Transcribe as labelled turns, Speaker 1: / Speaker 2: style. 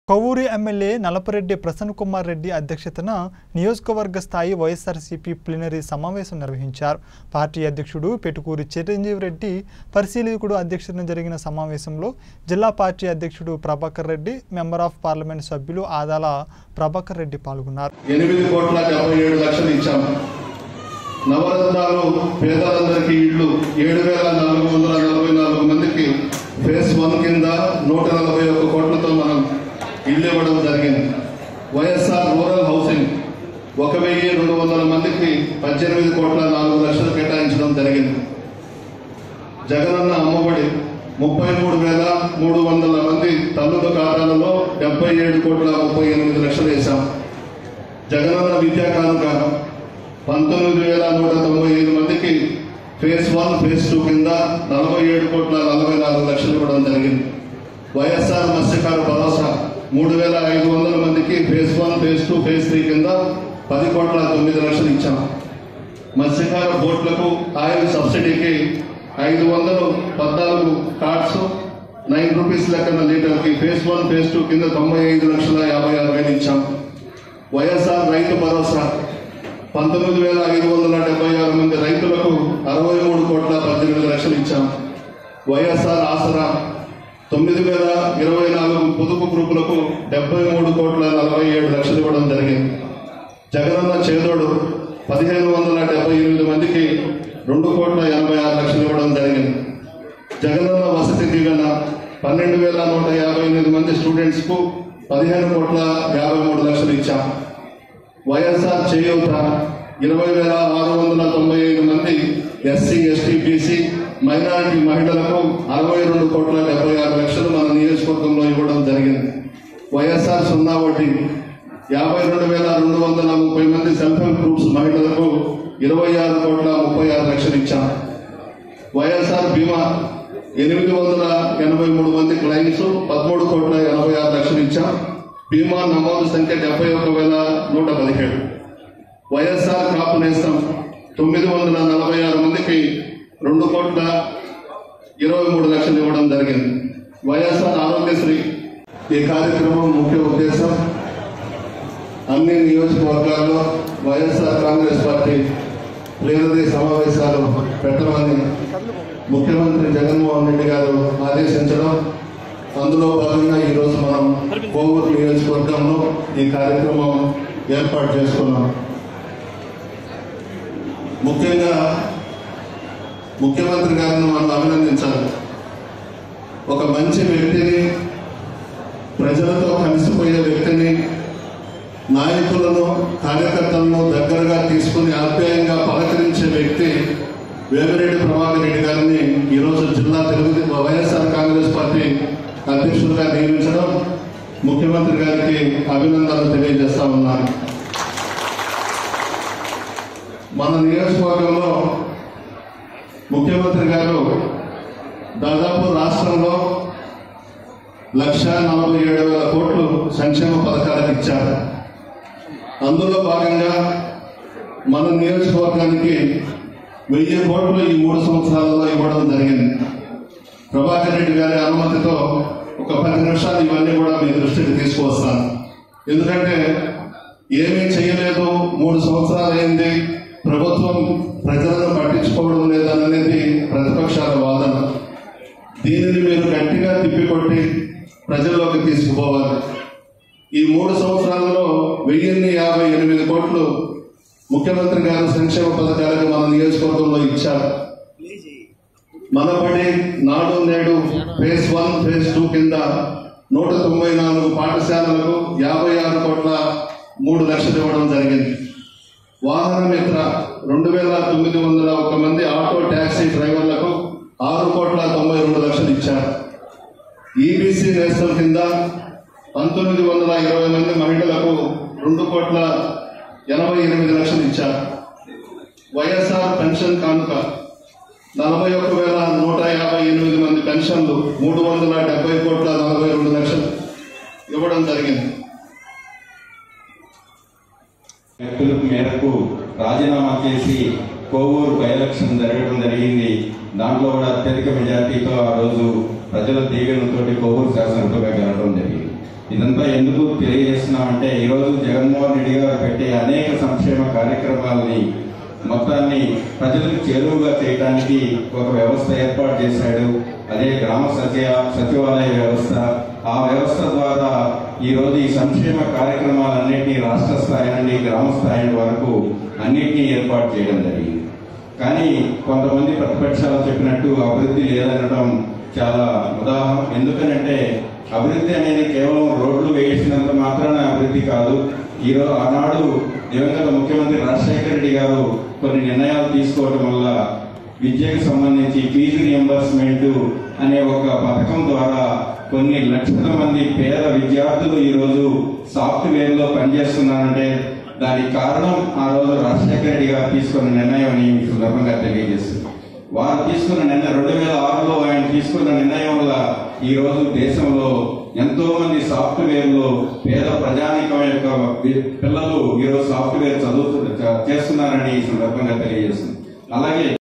Speaker 1: Kovvur MLA Nallapareddy Prasanna Kumar Reddy అధ్యక్షతన నియోజకవర్గ స్థాయి వైఎస్ఆర్సీపీ ప్లీనరీ సమావేశం నిర్వహించారు పార్టీ అధ్యక్షుడు పెటుకూరి చిరంజీవి రెడ్డి పరిశీలకుడు అధ్యక్షతన జరిగిన సమావేశంలో జిల్లా పార్టీ అధ్యక్షుడు Prabhakar Reddy member of parliament సభ్యులు ఆదాల ప్రభాకర్ రెడ్డి పాల్గొన్నారు
Speaker 2: ఎనిమిది కోట్ల డెబ్బై ఏడు లక్షలు ఇచ్చాం నవరత్నాలు పేదలందరికీ ఇళ్ళు ఏడు వేల నాలుగు వందల నలభై నాలుగు మందికి ఫేస్ వన్ కింద నూట నలభై ఒక్క కోట్లతో మనం ఇల్లు ఇవ్వడం జరిగింది వైఎస్ఆర్ రూరల్ హౌసింగ్ ఒక వెయ్యి రెండు వందల మందికి పద్దెనిమిది కోట్ల నాలుగు లక్షలు కేటాయించడం జరిగింది జగనన్న అమ్మఒడి ముప్పై మూడు వేల మూడు వందల మంది తల్లుల ఖాతాలలో డెబ్బై ఏడు కోట్ల ముప్పై ఎనిమిది లక్షలు వేశాం జగనన్న విద్యా కానుక పంతొమ్మిది వేల నూట తొంభై ఐదు మందికి ఫేజ్ వన్ ఫేజ్ టూ కింద నలభై ఏడు కోట్ల నలభై నాలుగు లక్షలు ఇవ్వడం జరిగింది వైఎస్ఆర్ మత్స్యకార భరోసా మూడు వేల ఐదు వందల మందికి phase one phase two phase three కింద పది కోట్ల తొమ్మిది లక్షలు ఇచ్చాం మత్స్యకార బోట్లకు ఆయిల్ సబ్సిడీకి ఐదు వందలు పద్నాలుగు కార్డ్స్ నైన్ రూపీస్ లెక్కన లీటర్కి ఫేజ్ వన్ ఫేజ్ టూ కింద తొంభై ఐదు లక్షల యాభై ఆరు వేలు ఇచ్చాం వైఎస్ఆర్ రైతు భరోసా పంతొమ్మిది వేల ఐదు వందల డెబ్బై ఆరు మంది రైతులకు అరవై మూడు కోట్ల పద్దెనిమిది లక్షలు ఇచ్చాం వైఎస్ఆర్ ఆసరా తొమ్మిది వేల ఇరవై నాలుగు పొదుపు గ్రూపులకు డెబ్బై మూడు కోట్ల నలభై ఏడు లక్షలు ఇవ్వడం జరిగింది జగనన్న చేదోడు పదిహేను వందల డెబ్బై ఎనిమిది మందికి రెండు కోట్ల ఎనభై ఆరు లక్షలు ఇవ్వడం జరిగింది జగనన్న వసతి దీవెన పన్నెండు వేల నూట యాభై ఎనిమిది మంది స్టూడెంట్స్కు పదిహేను కోట్ల యాభై మూడు లక్షలు ఇచ్చాం వైఎస్ఆర్ చేయూత ఇరవై వేల ఆరు వందల తొంభై ఐదు మంది ఎస్సీ ఎస్టీ బీసీ మైనారిటీ మహిళలకు అరవై రెండు కోట్ల డెబ్బై ఆరు లక్షలు మన నియోజకవర్గంలో ఇవ్వడం జరిగింది వైఎస్ఆర్ సున్నా వడ్డీ యాభై రెండు వేల రెండు వందల ముప్పై మంది సెల్ఫ్ హెల్ప్ గ్రూప్స్ మహిళలకు ఇరవై ఆరు కోట్ల ముప్పై ఆరు లక్షలు ఇచ్చాం వైఎస్ఆర్ బీమా ఎనిమిది వందల ఎనభై మూడు మంది క్లైంట్స్ పదమూడు కోట్ల ఎనభై ఆరు లక్షలు ఇచ్చాం బీమా నమోదు సంఖ్య డెబ్బై ఒక వేల నూట పదిహేడు వైఎస్ఆర్ కాపు నేస్తం తొమ్మిది వందల నలభై ఆరు మందికి రెండు కోట్ల ఇరవై మూడు లక్షలు ఇవ్వడం జరిగింది వైఎస్ఆర్ ఆరోగ్యశ్రీ ఈ కార్యక్రమం ముఖ్య ఉద్దేశం అన్ని నియోజకవర్గాల్లో వైఎస్ఆర్ కాంగ్రెస్ పార్టీ ప్లేనరీ సమావేశాలు పెట్టమని ముఖ్యమంత్రి జగన్మోహన్ రెడ్డి గారు ఆదేశించడం అందులో భాగంగా ఈరోజు మనం కోవూరు నియోజకవర్గంలో ఈ కార్యక్రమం ఏర్పాటు చేసుకున్నాం ముఖ్యంగా ముఖ్యమంత్రి గారిని మనం అభినందించాలి ఒక మంచి వ్యక్తిని ప్రజలతో కలిసిపోయే వ్యక్తిని నాయకులను కార్యకర్తలను దగ్గరగా తీసుకుని ఆప్యాయంగా పలకరించే వ్యక్తి వేమిరెడ్డి ప్రభాకర్ రెడ్డి గారిని ఈరోజు జిల్లా తెలుగు వైఎస్ఆర్ కాంగ్రెస్ పార్టీ అధ్యక్షులుగా నియమించడం ముఖ్యమంత్రి గారికి అభినందనలు తెలియజేస్తా ఉన్నాను మన నియోజకవర్గంలో ముఖ్యమంత్రి గారు దాదాపు రాష్ట్రంలో లక్ష నలభై ఏడు వేల కోట్లు సంక్షేమ పథకాలకు ఇచ్చారు అందులో భాగంగా మన నియోజకవర్గానికి వెయ్యి కోట్లు ఈ మూడు సంవత్సరాలలో ఇవ్వడం జరిగింది ప్రభాకర్ రెడ్డి గారి అనుమతితో ఒక పది నిమిషాలు ఇవన్నీ కూడా మీ దృష్టికి తీసుకువస్తాను ఎందుకంటే ఏమీ చేయలేదు మూడు సంవత్సరాలు అయింది ప్రభుత్వం ప్రజలను పట్టించుకోవడం లేదనేది ప్రతిపక్షాల వాదన దీనిని మీరు గట్టిగా తిప్పికొట్టి ప్రజల్లోకి తీసుకుపోవాలి ఈ మూడు సంవత్సరాలలో వెయ్యిన్ని యాభై ఎనిమిది కోట్లు ముఖ్యమంత్రి గారు సంక్షేమ పథకాలకు మన నియోజకవర్గంలో ఇచ్చారు మనబడి నాడు నేడు ఫేజ్ వన్ ఫేజ్ టూ కింద నూట తొంభై నాలుగు పాఠశాలలకు యాభై ఆరు కోట్ల మూడు లక్షలు ఇవ్వడం జరిగింది వాహన మిత్ర రెండు వేల తొమ్మిది వందల ఒక మంది ఆటో ట్యాక్సీ డ్రైవర్లకు ఆరు కోట్ల తొంభై రెండు లక్షలు ఇచ్చారు ఈబీసీ నేస్తం కింద పంతొమ్మిది వందల ఇరవై మంది మహిళలకు రెండు కోట్ల ఎనభై ఎనిమిది లక్షలు ఇచ్చారు వైఎస్ఆర్ పెన్షన్ కానుక నలభై ఒక్క వేల నూట యాభై ఎనిమిది మంది పెన్షన్లు మూడు వందల డెబ్బై కోట్ల నలభై రెండు లక్షలు ఇవ్వడం జరిగింది
Speaker 3: పిలుపు మేరకు రాజీనామా చేసి కోవూరు బై ఎలక్షన్ జరగడం జరిగింది దాంట్లో కూడా అత్యధిక మెజార్టీతో ఆ రోజు ప్రజల దీవెనతో కోవూరు శాసనసభగా గెలవడం జరిగింది ఇదంతా ఎందుకు తెలియజేస్తున్నామంటే ఈరోజు జగన్మోహన్ రెడ్డి గారు పెట్టే అనేక సంక్షేమ కార్యక్రమాలని మొత్తాన్ని ప్రజలకు చేరువుగా చేయడానికి ఒక వ్యవస్థ ఏర్పాటు చేశాడు అదే గ్రామ సచివ సచివాలయ వ్యవస్థ ఆ వ్యవస్థ ద్వారా ఈ రోజు ఈ సంక్షేమ కార్యక్రమాలన్నింటినీ రాష్ట్ర స్థాయి నుండి గ్రామ స్థాయి వరకు అన్నింటినీ ఏర్పాటు చేయడం జరిగింది కానీ కొంతమంది ప్రతిపక్షాలు చెప్పినట్టు అభివృద్ధి లేదనడం చాలా ఉదాహరణ ఎందుకనంటే అభివృద్ధి అనేది కేవలం రోడ్లు వేసినంత మాత్రాన అభివృద్ధి కాదు ఈరోజు ఆనాడు దివంగత ముఖ్యమంత్రి రాజశేఖర రెడ్డి గారు కొన్ని నిర్ణయాలు తీసుకోవడం వల్ల విద్యకు సంబంధించి ఫీజు రియంబర్స్మెంట్ అనే ఒక పథకం ద్వారా కొన్ని లక్షల మంది పేద విద్యార్థులు ఈ రోజు సాఫ్ట్వేర్ లో పనిచేస్తున్నారంటే దానికి కారణం ఆ రోజు రాజశేఖర రెడ్డి గారు తీసుకున్న నిర్ణయం అని ఈ సందర్భంగా తెలియజేస్తుంది వారు తీసుకున్న నిర్ణయం రెండు వేల ఆరులో ఆయన తీసుకున్న నిర్ణయం వల్ల ఈ రోజు దేశంలో ఎంతో మంది సాఫ్ట్వేర్ లో పేద ప్రజానికం యొక్క వి- పిల్లలు ఈ రోజు సాఫ్ట్వేర్ చదువుతు చేస్తున్నారని ఈ సందర్భంగా తెలియజేస్తుంది అలాగే